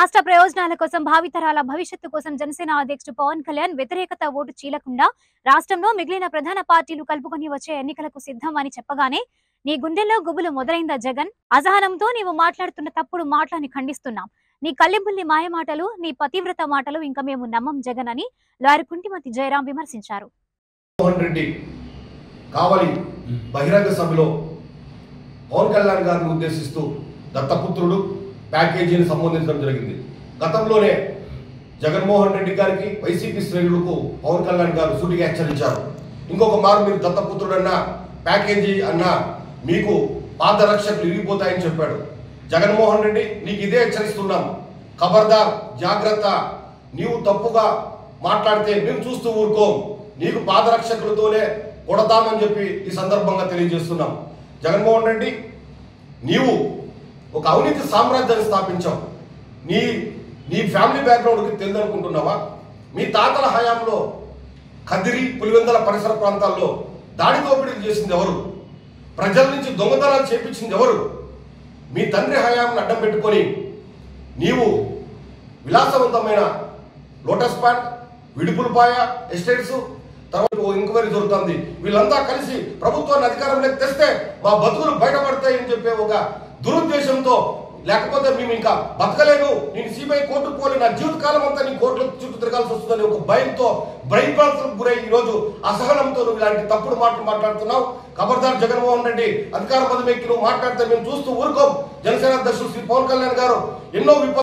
రాష్ట్ర ప్రయోజనాల కోసం భావితరాల భవిష్యత్తు కోసం జనసేన అధ్యక్షుడు పవన్ కళ్యాణ్ వ్యతిరేకత ఓటు చీలకుండా రాష్ట్రంలో మిగిలిన ప్రధాన పార్టీలు కలుపుకొని వచ్చే ఎన్నికలకు సిద్ధం అని చెప్పగానే నీ గుండెల్లో గుబులు మొదలైందా జగన్ అసహనంతో నీవు మాట్లాడుతున్న తప్పుడు మాటలని ఖండిస్తున్నాం నీ కళ్ళెబుల్లి మాయ మాటలు నీ పతివ్రత మాటలు ఇంకా మేము నమ్మం జగన్ అని లారి కుంటిమతి జయరాం విమర్శించారు మోహన్ రెడ్డి కావలి బహిరంగ సభలో పవన్ కళ్యాణ్ గారిని ఉద్దేశిస్తూ దత్తపుత్రుడు ప్యాకేజీని సంబోధించడం జరిగింది గతంలోనే జగన్మోహన్ రెడ్డి గారికి వైసీపీ శ్రేణులకు పవన్ కళ్యాణ్ గారు సూటిగా హెచ్చరించారు ఇంకొక మారు మీరు దత్తపుత్రుడు అన్నా ప్యాకేజీ అన్నా మీకు పాదరక్షకులు ఇరిగిపోతాయని చెప్పాడు జగన్మోహన్ రెడ్డి నీకు ఇదే హెచ్చరిస్తున్నాం ఖబర్దార్ జాగ్రత్త నీవు తప్పుగా మాట్లాడితే మేము చూస్తూ ఊరుకోం నీకు పాదరక్షకులతోనే కొడతామని చెప్పి ఈ సందర్భంగా తెలియజేస్తున్నాం జగన్మోహన్ రెడ్డి నీవు ఒక అవినీతి సామ్రాజ్యాన్ని స్థాపించావు నీ నీ ఫ్యామిలీ బ్యాక్గ్రౌండ్కి తెలియదనుకుంటున్నావా మీ తాతల హయాంలో కదిరి పులివెందల పరిసర ప్రాంతాల్లో దాడి దోపిడీలు చేసింది ఎవరు ప్రజల నుంచి దొంగతనాలు చేపించింది ఎవరు మీ తండ్రి హయాంను అడ్డం పెట్టుకొని నీవు విలాసవంతమైన లోటస్ పాండ్ విడుపులపాయ ఎస్టేట్స్ తర్వాత ఓ ఎంక్వైరీ జరుగుతుంది వీళ్ళంతా కలిసి ప్రభుత్వాన్ని అధికారంలోకి తెస్తే మా బతుకులు బయటపడతాయని చెప్పే ఒక దురుద్దేశంతో లేకపోతే మేము ఇంకా బతకలేను నేను సిబిఐ కోర్టుకు పోలే నా జీవితకాలం అంతా నీ కోర్టుల చుట్టూ తిరగాల్సి వస్తుందని ఒక భయంతో బ్రెయిన్ పాల్స్కి గురై ఈ రోజు అసహనంతో నువ్వు ఇలాంటి తప్పుడు మాటలు మాట్లాడుతున్నావు ఖబర్దార్ జగన్మోహన్ రెడ్డి అధికార పదవికి నువ్వు మాట్లాడితే మేము చూస్తూ ఊరుకోం జనసేన అధ్యక్షుడు శ్రీ పవన్ కళ్యాణ్ గారు ఎన్నో విప